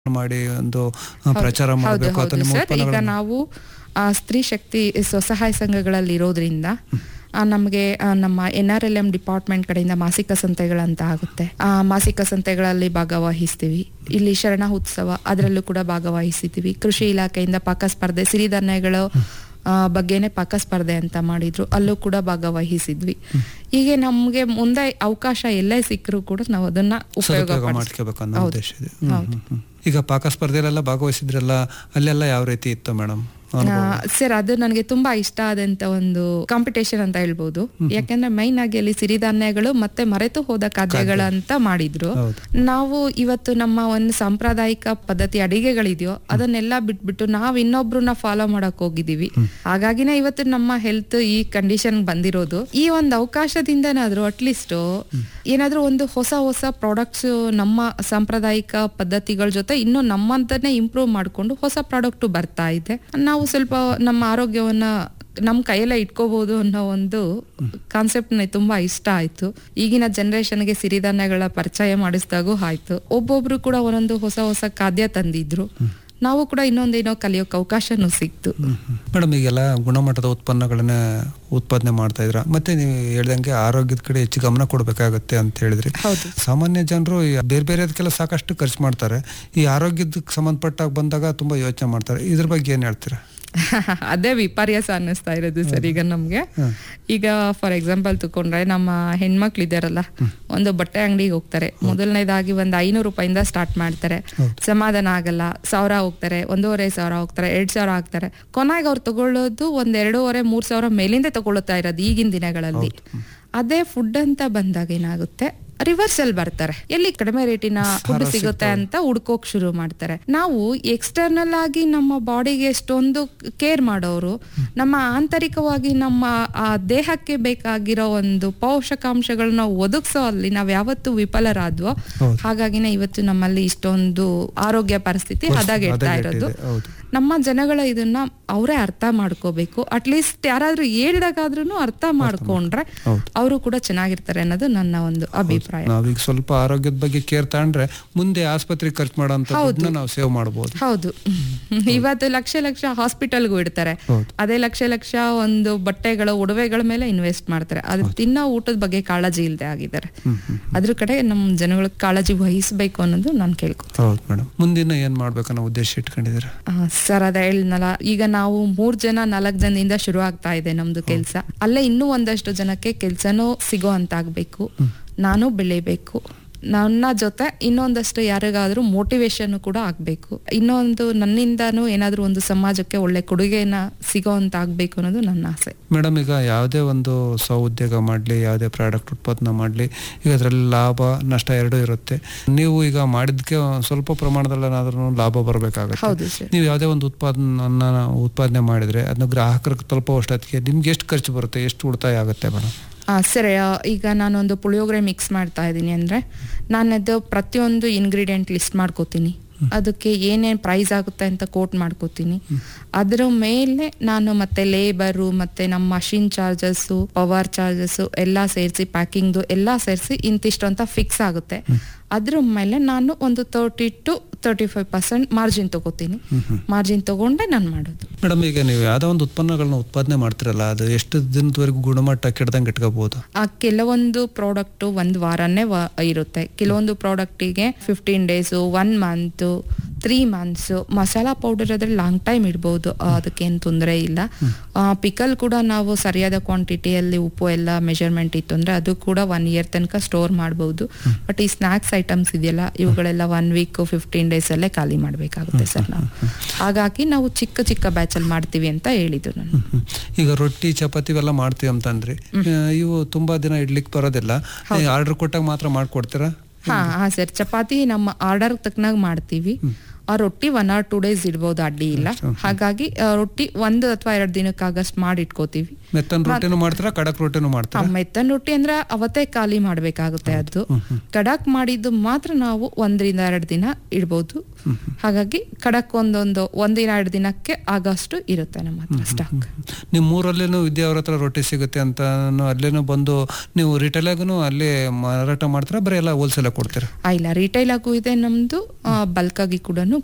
ಮಾಡಿ ಒಂದು ಆ, ಪ್ರಚಾರ ಹೌದು ಮಾಡಬೇಕು ಹೌದು ಅಥವಾ ನಿಮ್ಮ ಸರ್ ಈಗ ಉತ್ಪನ್ನಗಳನ್ನ ನಾವು ಆ, ಸ್ತ್ರೀ ಶಕ್ತಿ ಸ್ವಸಹಾಯ ಸಂಘಗಳಲ್ಲಿ ಇರೋದ್ರಿಂದ ಆ, ನಮಗೆ ಆ, ನಮ್ಮ N R L M department ಕಡೆಯಿಂದ ಮಾಸಿಕ ಸಂತೆಗಳಂತ ಆಗುತ್ತೆ ಆ ಮಾಸಿಕ ಸಂತೆಗಳಲ್ಲಿ ಭಾಗವಹಿಸ್ತೀವಿ ಇಲ್ಲಿ ಶರಣ ಉತ್ಸವ ಅದರಲ್ಲೂ ಕೂಡ ಭಾಗವಹಿಸಿದ್ದೀವಿ ಕೃಷಿ ಇಲಾಖೆಯಿಂದ ಪಾಕ ಸ್ಪರ್ಧೆ ಸಿರಿಧಾನ್ಯಗಳು ಆ, ಬಗ್ಗೆನೇ ಪಾಕ ಸ್ಪರ್ಧೆ ಅಂತ ಮಾಡಿದ್ರು ಅಲ್ಲೂ ಕೂಡ ಭಾಗವಹಿಸಿದ್ವಿ ಹೀಗೆ ನಮ್ಗೆ ಮುಂದೆ ಅವಕಾಶ ಎಲ್ಲೇ ಸಿಕ್ಕರೂ ಕೂಡ ನಾವು ಅದನ್ನ ಉಪಯೋಗ ಸದುಪಯೋಗ ಪಡಿಸ್ತೀವಿ. ಮಾಡ್ಕೋಬೇಕು ಅನ್ನೋ ಹೌದು. ಉದ್ದೇಶ ಇದೆ ಹ್ಮ್, ಹೌದು. ಹ್ಮ್, ಹ್ಮ್. ಈಗ ಪಾಕ ಸ್ಪರ್ಧೆಲೆಲ್ಲ ಭಾಗವಹಿಸಿದ್ರಲ್ಲ ಅಲ್ಲೆಲ್ಲ ಯಾವ ರೀತಿ ಇತ್ತು ಮೇಡಮ್ ಸರ್ ಅದು ನನಗೆ ತುಂಬಾ ಇಷ್ಟ ಆದಂತ ಒಂದು ಕಾಂಪಿಟೇಷನ್ ಅಂತ ಹೇಳ್ಬೋದು ಯಾಕಂದ್ರೆ ಮೈನ್ ಆಗಿ ಅಲ್ಲಿ ಸಿರಿಧಾನ್ಯಗಳು ಮತ್ತೆ ಮರೆತು ಹೋದ ಖಾದ್ಯಗಳು ಅಂತ ಮಾಡಿದ್ರು ಹೌದು. ನಾವು ಇವತ್ತು ನಮ್ಮ ಒಂದು ಸಾಂಪ್ರದಾಯಿಕ ಪದ್ಧತಿ ಅಡಿಗೆಗಳಿದೆಯೋ ಅದನ್ನೆಲ್ಲ ಬಿಟ್ಬಿಟ್ಟು ನಾವ್ ಇನ್ನೊಬ್ರನ್ನ ಫಾಲೋ ಮಾಡಕ್ ಹೋಗಿದೀವಿ ಹಾಗಾಗಿನೇ ಇವತ್ತು ನಮ್ಮ ಹೆಲ್ತ್ ಈ ಕಂಡೀಷನ್ ಬಂದಿರೋದು ಈ ಒಂದು ಅವಕಾಶದಿಂದನಾದ್ರೂ ಅಟ್ಲೀಸ್ಟ್ ಏನಾದ್ರೂ ಒಂದು ಹೊಸ ಹೊಸ ಪ್ರಾಡಕ್ಟ್ಸ್ ನಮ್ಮ ಸಾಂಪ್ರದಾಯಿಕ ಪದ್ಧತಿಗಳ ಜೊತೆ ಇನ್ನು ನಮ್ಮಂತನೇ ಇಂಪ್ರೂವ್ ಮಾಡ್ಕೊಂಡು ಹೊಸ ಪ್ರಾಡಕ್ಟ್ ಬರ್ತಾ ಇದೆ ನಾವು ಸ್ವಲ್ಪ ನಮ್ಮ ಆರೋಗ್ಯವನ್ನ ನಮ್ಮ ಕೈಯಲ್ಲೇ ಇಟ್ಕೋಬಹುದು ಅನ್ನೋ ಒಂದು ಕಾನ್ಸೆಪ್ಟ್ ನನಗೆ ತುಂಬಾ ಇಷ್ಟ ಆಯ್ತು ಈಗಿನ ಜನರೇಷನ್ಗೆ ಸಿರಿಧಾನ್ಯಗಳ ಪರಿಚಯ ಮಾಡಿಸಿದಾಗೂ ಆಯ್ತು ಒಬ್ಬೊಬ್ರು ಕೂಡ ಒಂದೊಂದು ಹೊಸ ಹೊಸ ಖಾದ್ಯ ತಂದಿದ್ರು ನಾವು ಕೂಡ ಇನ್ನೊಂದೇನೋ ಕಲಿಯೋಕೆ ಅವಕಾಶನೂ ಸಿಕ್ತು ಮೇಡಮ್ ಈಗೆಲ್ಲ ಗುಣಮಟ್ಟದ ಉತ್ಪನ್ನಗಳನ್ನ ಉತ್ಪಾದನೆ ಮಾಡ್ತಾ ಇದ್ರ ಮತ್ತೆ ನೀವು ಹೇಳ್ದಂಗೆ ಆರೋಗ್ಯದ ಕಡೆ ಹೆಚ್ಚು ಗಮನ ಕೊಡಬೇಕಾಗತ್ತೆ ಅಂತ ಹೇಳಿದ್ರಿ ಹೌದು ಸಾಮಾನ್ಯ ಜನರು ಈ ಬೇರೆ ಬೇರೆದಕ್ಕೆಲ್ಲ ಸಾಕಷ್ಟು ಖರ್ಚು ಮಾಡ್ತಾರೆ ಈ ಆರೋಗ್ಯದಕ್ಕೆ ಸಂಬಂಧಪಟ್ಟಾಗ ಬಂದಾಗ ತುಂಬಾ ಯೋಚನೆ ಮಾಡ್ತಾರೆ ಇದ್ರ ಬಗ್ಗೆ ಏನ್ ಹೇಳ್ತೀರಾ ಅದೇ ವಿಪರ್ಯಾಸ ಅನ್ನಿಸ್ತಾ ಇರೋದು ಸರ್ ಈಗ ನಮ್ಗೆ ಈಗ ಫಾರ್ ಎಕ್ಸಾಂಪಲ್ ತಕೊಂಡ್ರೆ ನಮ್ಮ ಹೆಣ್ಮಕ್ಳು ಇದಾರಲ್ಲ ಒಂದು ಬಟ್ಟೆ ಅಂಗಡಿಗೆ ಹೋಗ್ತಾರೆ ಮೊದಲನೇದಾಗಿ ಒಂದ್ ಐನೂರು ರೂಪಾಯಿಂದ ಸ್ಟಾರ್ಟ್ ಮಾಡ್ತಾರೆ ಸಮಾಧಾನ ಆಗಲ್ಲ ಸಾವಿರ ಹೋಗ್ತಾರೆ ಒಂದೂವರೆ ಸಾವಿರ ಹೋಗ್ತಾರೆ ಎರಡ್ ಸಾವಿರ ಹಾಕ್ತಾರೆ ಕೊನೆಗೆ ಅವ್ರು ತಗೊಳ್ಳೋದು ಒಂದ್ ಎರಡೂವರೆ ಮೂರ್ ಸಾವಿರ ಮೇಲಿಂದ ತಗೊಳ್ತಾ ಇರೋದು ಈಗಿನ ದಿನಗಳಲ್ಲಿ ಅದೇ ಫುಡ್ ಅಂತ ಬಂದಾಗ ಏನಾಗುತ್ತೆ ರಿವರ್ಸಲ್ ಬರ್ತಾರೆ ಎಲ್ಲಿ ಕಡಿಮೆ ರೇಟಿನ ಫುಡ್ ಸಿಗುತ್ತೆ ಅಂತ ಹುಡ್ಕೋಕ್ ಶುರು ಮಾಡ್ತಾರೆ ನಾವು ಎಕ್ಸ್ಟರ್ನಲ್ ಆಗಿ ನಮ್ಮ ಬಾಡಿಗೆ ಎಷ್ಟೊಂದು ಕೇರ್ ಮಾಡೋರು ನಮ್ಮ ಆಂತರಿಕವಾಗಿ ನಮ್ಮ ಆ ದೇಹಕ್ಕೆ ಬೇಕಾಗಿರೋ ಒಂದು ಪೋಷಕಾಂಶಗಳನ್ನ ಒದಗಿಸೋ ಅಲ್ಲಿ ನಾವ್ ಯಾವತ್ತು ವಿಫಲರಾದ್ವೋ ಹೌದು. ಹಾಗಾಗಿನೇ ಇವತ್ತು ನಮ್ಮಲ್ಲಿ ಇಷ್ಟೊಂದು ಆರೋಗ್ಯ ಪರಿಸ್ಥಿತಿ ಹದಾಗೆಡ್ತಾ ಇರೋದು ಹದಗೆಟ್ಟಿದೆ, ಹೌದು. ನಮ್ಮ ಜನಗಳ ಇದನ್ನ ಅವರೇ ಅರ್ಥ ಮಾಡ್ಕೋಬೇಕು ಅಟ್ಲೀಸ್ಟ್ ಯಾರಾದ್ರೂ ಹೇಳ್ದಾಗಾದ್ರೂ ಅರ್ಥ ಮಾಡ್ಕೊಂಡ್ರೆ ಹೌದು. ಅವರು ಕೂಡ ಚೆನ್ನಾಗಿರ್ತಾರೆ ಅನ್ನೋದು ನನ್ನ ಒಂದು ಅಭಿಪ್ರಾಯ ನಾವೀಗ ಸ್ವಲ್ಪ ಆರೋಗ್ಯದ ಬಗ್ಗೆ ಕೇರ್ ತಗೊಂಡ್ರೆ ಮುಂದೆ ಆಸ್ಪತ್ರೆಗೆ ಖರ್ಚು ಮಾಡೋಂಥ ದುಡ್ಡನ್ನ ನಾವು ಸೇವ್ ಮಾಡಬಹುದು ಹೌದು ಇವತ್ತು ಲಕ್ಷ ಲಕ್ಷ ಹಾಸ್ಪಿಟಲ್ಗೂ ಇಡ್ತಾರೆ ಹೌದು. ಅದೇ ಲಕ್ಷ ಲಕ್ಷ ಒಂದು ಬಟ್ಟೆಗಳ ಒಡವೆಗಳ ಮೇಲೆ ಇನ್ವೆಸ್ಟ್ ಮಾಡ್ತಾರೆ ಅದು ತಿನ್ನೋ ಊಟದ ಬಗ್ಗೆ ಕಾಳಜಿ ಇಲ್ಲದೆ ಆಗಿದ್ದಾರೆ ಅದ್ರ ಕಡೆ ನಮ್ಮ ಜನಗಳಿಗೆ ಕಾಳಜಿ ವಹಿಸ್ಬೇಕು ಅನ್ನೋದು ನಾನು ಕೇಳ್ಕೊ ಹೌದು ಮೇಡಮ್ ಮುಂದಿನ ಏನ್ ಮಾಡ್ಬೇಕನ್ನೋ ಉದ್ದೇಶ ಇಟ್ಕೊಂಡಿದ್ದೀರಾ ಸರ್ ಅದ ಹೇಳ್ನಲ್ಲ ಈಗ ನಾವು ಮೂರ್ ಜನ ನಾಲ್ಕು ಜನದಿಂದ ಶುರು ಆಗ್ತಾ ಇದೆ ನಮ್ದು ಕೆಲ್ಸ ಅಲ್ಲೇ ಇನ್ನೂ ಒಂದಷ್ಟು ಜನಕ್ಕೆ ಕೆಲ್ಸನೂ ಸಿಗೋ ಅಂತ ಆಗ್ಬೇಕು ನಾನು ಬೆಳಿಬೇಕು ನನ್ನ ಜೊತೆ ಇನ್ನೊಂದಷ್ಟು ಯಾರಿಗಾದ್ರೂ ಮೋಟಿವೇಶನ್ ಕೂಡ ಆಗ್ಬೇಕು ಇನ್ನೊಂದು ನನ್ನಿಂದಾನು ಏನಾದ್ರೂ ಒಂದು ಸಮಾಜಕ್ಕೆ ಒಳ್ಳೆ ಕೊಡುಗೆನ ಸಿಗೋ ಅಂತ ಆಗ್ಬೇಕು ಅನ್ನೋದು ನನ್ನ ಆಸೆ ಮೇಡಮ್ ಈಗ ಯಾವುದೇ ಒಂದು ಸ್ವ ಉದ್ಯೋಗ ಮಾಡಲಿ ಯಾವುದೇ ಪ್ರಾಡಕ್ಟ್ ಉತ್ಪಾದನೆ ಮಾಡಲಿ ಈಗ ಅದರಲ್ಲಿ ಲಾಭ ನಷ್ಟ ಎರಡೂ ಇರುತ್ತೆ ನೀವು ಈಗ ಮಾಡಿದ್ಕೆ ಒಂದ್ ಸ್ವಲ್ಪ ಪ್ರಮಾಣದಲ್ಲೇನಾದ್ರೂ ಲಾಭ ಬರಬೇಕಾಗುತ್ತೆ ಹೌದು ಸರ್ ನೀವು ಯಾವುದೇ ಒಂದು ಉತ್ಪಾದನೆ ಉತ್ಪಾದನೆ ಮಾಡಿದ್ರೆ ಅದನ್ನ ಗ್ರಾಹಕರಿಗೆ ತಲುಪುವಷ್ಟೊತ್ತಿಗೆ ನಿಮ್ಗೆ ಎಷ್ಟು ಖರ್ಚು ಬರುತ್ತೆ ಎಷ್ಟು ಉಳಿತಾಯ ಆಗುತ್ತೆ ಮೇಡಮ್ ಆ, ಸರಿ ಆ, ಈಗ ನಾನೊಂದು ಪುಳಿಯೋಗರೆ ಮಿಕ್ಸ್ ಮಾಡ್ತಾ ಇದ್ದೀನಿ ಅಂದರೆ ನಾನದು ಪ್ರತಿಯೊಂದು ಇಂಗ್ರೀಡಿಯೆಂಟ್ ಲಿಸ್ಟ್ ಮಾಡ್ಕೋತೀನಿ ಅದಕ್ಕೆ ಏನೇನು ಪ್ರೈಸ್ ಆಗುತ್ತೆ ಅಂತ ಕೋಟ್ ಮಾಡ್ಕೋತೀನಿ ಅದ್ರ ಮೇಲೆ ನಾನು ಮತ್ತೆ ಲೇಬರು ಮತ್ತೆ ನಮ್ಮ ಮಷಿನ್ ಚಾರ್ಜಸ್ಸು ಪವರ್ ಚಾರ್ಜಸ್ಸು ಎಲ್ಲ ಸೇರಿಸಿ ಪ್ಯಾಕಿಂಗ್ದು ಎಲ್ಲ ಸೇರಿಸಿ ಇಂತಿಷ್ಟು ಅಂತ ಫಿಕ್ಸ್ ಆಗುತ್ತೆ ಅದ್ರ ಮೇಲೆ ನಾನು ಒಂದು thirty two thirty five percent margin ತಗೋತೀನಿ ಮಾರ್ಜಿನ್ ತಗೊಂಡೆ ನಾನು ಮಾಡೋದು ಮೇಡಮ್ ಈಗ ನೀವು ಯಾವುದೋ ಒಂದು ಉತ್ಪನ್ನಗಳನ್ನ ಉತ್ಪಾದನೆ ಮಾಡ್ತಿರಲ್ಲ ಅದು ಎಷ್ಟು ದಿನದವರೆಗೂ ಗುಣಮಟ್ಟ ಕೆಡ್ದಂಗೆ ಇಟ್ಕೋಬಹುದು ಆ ಕೆಲವೊಂದು ಪ್ರಾಡಕ್ಟ್ ಒಂದು ವಾರನೇ ವ- ಇರುತ್ತೆ ಕೆಲವೊಂದು ಪ್ರಾಡಕ್ಟಿಗೆ fifteen days one month three months masala powder ಆದ್ರೆ ಲಾಂಗ್ ಟೈಮ್ ಇಡ್ಬೋದು ಆ, ಅದಕ್ಕೇನು ತೊಂದರೆ ಇಲ್ಲ ಪಿಕಲ್ ಕೂಡ ನಾವು ಸರಿಯಾದ ಕ್ವಾಂಟಿಟಿಯಲ್ಲಿ ಉಪ್ಪು ಎಲ್ಲ ಮೆಜರ್ಮೆಂಟ್ ಇತ್ತು ಅಂದ್ರೆ ಅದು ಕೂಡ ಒನ್ ಇಯರ್ ತನಕ ಸ್ಟೋರ್ ಮಾಡ್ಬೋದು ಬಟ್ ಈ ಸ್ನಾಕ್ಸ್ ಐಟಮ್ಸ್ ಇದೆಯಲ್ಲ ಇವುಗಳೆಲ್ಲ ಒನ್ ವೀಕ್ ಫಿಫ್ಟೀನ್ ಡೇಸ್ ಅಲ್ಲೇ ಖಾಲಿ ಮಾಡಬೇಕಾಗುತ್ತೆ ಸರ್ ನಾವು ಹಾಗಾಗಿ ನಾವು ಚಿಕ್ಕ ಚಿಕ್ಕ ಬ್ಯಾಚಲ್ಲಿ ಮಾಡ್ತೀವಿ ಅಂತ ಹೇಳಿದ್ದು ನಾನು ಈಗ ರೊಟ್ಟಿ ಚಪಾತಿ ಇವೆಲ್ಲ ಮಾಡ್ತೀವಿ ಅಂತಂದ್ರಿ ಆ, ಇವು ತುಂಬಾ ದಿನ ಇಡ್ಲಿಕ್ಕೆ ಬರೋದಿಲ್ಲ ಆರ್ಡರ್ ಕೊಟ್ಟಾಗ ಮಾತ್ರ ಮಾಡ್ಕೊಡ್ತೀರಾ ಹಾ ಹಾ ಸರ್ ಚಪಾತಿ ನಮ್ಮ ಆರ್ಡರ್ ತಕ್ಕನಾಗ ಮಾಡ್ತೀವಿ ಆ ರೊಟ್ಟಿ ಒನ್ ಆರ್ ಟೂ ಡೇಸ್ ಇಡ್ಬೋದು ಅಡ್ಡಿ ಇಲ್ಲ ಹಾಗಾಗಿ ಆ, ರೊಟ್ಟಿ ಒಂದು ಅಥವಾ ಎರಡು ದಿನಕ್ಕಾಗಷ್ಟು ಮಾಡಿ ಇಟ್ಕೋತೀವಿ ಮೆತ್ತನ್ ರೊಟ್ಟಿನೂ ಮಾಡ್ತೀರಾ ಕಡಕ್ ರೊಟ್ಟಿನೂ ಮಾಡ್ತೀರಾ ಮೆತ್ತನ್ ರೊಟ್ಟಿ ಅಂದ್ರೆ ಅವತ್ತೇ ಖಾಲಿ ಮಾಡ್ಬೇಕಾಗುತ್ತೆ ಅದು ಕಡಕ್ ಮಾಡಿದ್ದು ಮಾತ್ರ ನಾವು ಒಂದರಿಂದ ಎರಡು ದಿನ ಇಡ್ಬೋದು ಹಾಗಾಗಿ ಕಡಕ್ ಒಂದೊಂದು ಒಂದಿನ ಎರಡು ದಿನಕ್ಕೆ ಆಗಷ್ಟು ಇರುತ್ತೆ ನಮ್ಮ ಹತ್ರ ಸ್ಟಾಕ್ ನಿಮ್ಮ ಊರಲ್ಲೇನು ವಿದ್ಯಾ ಅವ್ರ ಹತ್ರ ರೊಟ್ಟಿ ಸಿಗುತ್ತೆ ಅಂತ ಅಲ್ಲೇನು ಬಂದು ನೀವು ರಿಟೇಲಾಗೂ ಅಲ್ಲೇ ಮಾರಾಟ ಮಾಡ್ತೀರಾ ಬರೀ ಎಲ್ಲ ಹೋಲ್ಸೇಲಾಗಿ ಕೊಡ್ತೀರಾ ಇಲ್ಲ ರಿಟೈಲ್ ಆಗು ಇದೆ ನಮ್ದು ಬಲ್ಕ್ ಆಗಿ ಕೂಡ